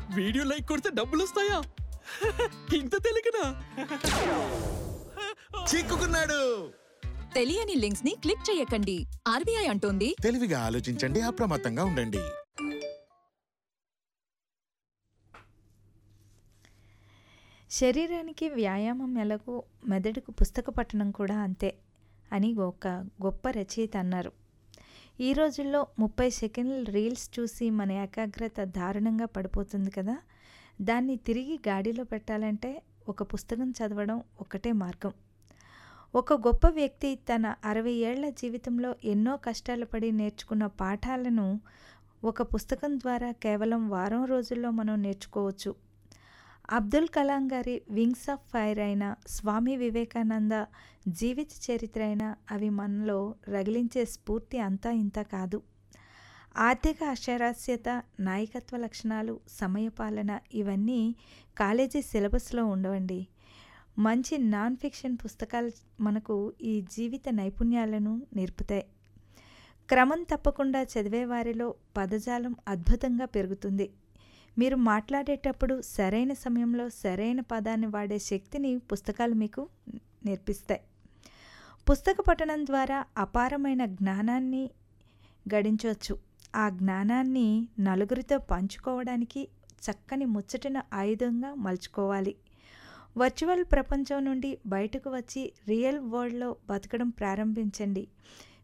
video like కొడితే డబ్బులు వస్తాయా ఇంత తెలియకనా చిక్కుకున్నాడు తెలియని లింక్స్ ని క్లిక్ చేయకండి ఆర్బీఐ అంటోంది తెలివిగా ఆలోచించండి అప్రమత్తంగా ఉండండి శరీరానికి వ్యాయామం ఎలాగో మెదడుకు పుస్తక పఠనం కూడా అంతే అని ఒక గొప్ప రచయిత అన్నారు ఈ రోజుల్లో ముప్పై సెకండ్ల రీల్స్ చూసి మన ఏకాగ్రత దారుణంగా పడిపోతుంది కదా దాన్ని తిరిగి గాడిలో పెట్టాలంటే ఒక పుస్తకం చదవడం ఒకటే మార్గం ఒక గొప్ప వ్యక్తి తన అరవై ఏళ్ల జీవితంలో ఎన్నో కష్టాలు పడి నేర్చుకున్న పాఠాలను ఒక పుస్తకం ద్వారా కేవలం వారం రోజుల్లో మనం నేర్చుకోవచ్చు అబ్దుల్ కలాం గారి వింగ్స్ ఆఫ్ ఫైర్ అయిన స్వామి వివేకానంద జీవిత చరిత్ర అయిన అవి మనలో రగిలించే స్ఫూర్తి అంతా ఇంత కాదు ఆర్థిక అక్షరాస్యత నాయకత్వ లక్షణాలు సమయపాలన ఇవన్నీ కాలేజీ సిలబస్లో ఉండవండి మంచి నాన్ ఫిక్షన్ పుస్తకాలు మనకు ఈ జీవిత నైపుణ్యాలను నేర్పుతాయి క్రమం తప్పకుండా చదివే వారిలో పదజాలం అద్భుతంగా పెరుగుతుంది మీరు మాట్లాడేటప్పుడు సరైన సమయంలో సరైన పదాన్ని వాడే శక్తిని పుస్తకాలు మీకు నేర్పిస్తాయి పుస్తక పఠనం ద్వారా అపారమైన జ్ఞానాన్ని గడించవచ్చు ఆ జ్ఞానాన్ని నలుగురితో పంచుకోవడానికి చక్కని ముచ్చటిన ఆయుధంగా మలుచుకోవాలి వర్చువల్ ప్రపంచం నుండి బయటకు వచ్చి రియల్ వరల్డ్లో బతకడం ప్రారంభించండి